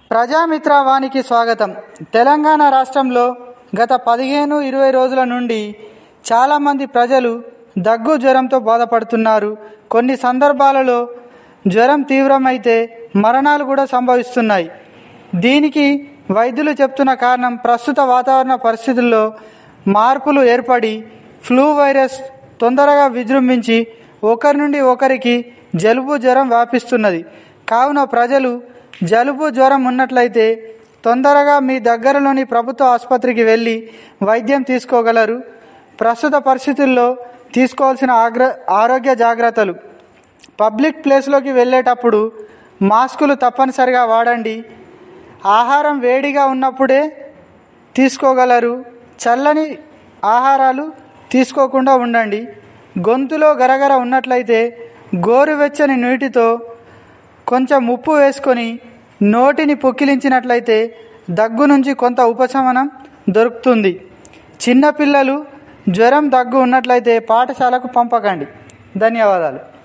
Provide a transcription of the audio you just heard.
ప్రజామిత్ర వానికి స్వాగతం తెలంగాణ రాష్ట్రంలో గత పదిహేను ఇరవై రోజుల నుండి చాలామంది ప్రజలు దగ్గు జ్వరంతో బాధపడుతున్నారు కొన్ని సందర్భాలలో జ్వరం తీవ్రమైతే మరణాలు కూడా సంభవిస్తున్నాయి దీనికి వైద్యులు చెప్తున్న కారణం ప్రస్తుత వాతావరణ పరిస్థితుల్లో మార్పులు ఏర్పడి ఫ్లూ వైరస్ తొందరగా విజృంభించి ఒకరి నుండి ఒకరికి జలుబు జ్వరం వ్యాపిస్తున్నది కావున ప్రజలు జలుబు జ్వరం ఉన్నట్లయితే తొందరగా మీ దగ్గరలోని ప్రభుత్వ ఆసుపత్రికి వెళ్ళి వైద్యం తీసుకోగలరు ప్రస్తుత పరిస్థితుల్లో తీసుకోవాల్సిన ఆగ్ర ఆరోగ్య జాగ్రత్తలు పబ్లిక్ ప్లేస్లోకి వెళ్ళేటప్పుడు మాస్కులు తప్పనిసరిగా వాడండి ఆహారం వేడిగా ఉన్నప్పుడే తీసుకోగలరు చల్లని ఆహారాలు తీసుకోకుండా ఉండండి గొంతులో గరగర ఉన్నట్లయితే గోరువెచ్చని నీటితో కొంచెం ఉప్పు వేసుకొని నోటిని పొక్కిలించినట్లయితే దగ్గు నుంచి కొంత ఉపశమనం దొరుకుతుంది చిన్నపిల్లలు జ్వరం దగ్గు ఉన్నట్లయితే పాఠశాలకు పంపకండి ధన్యవాదాలు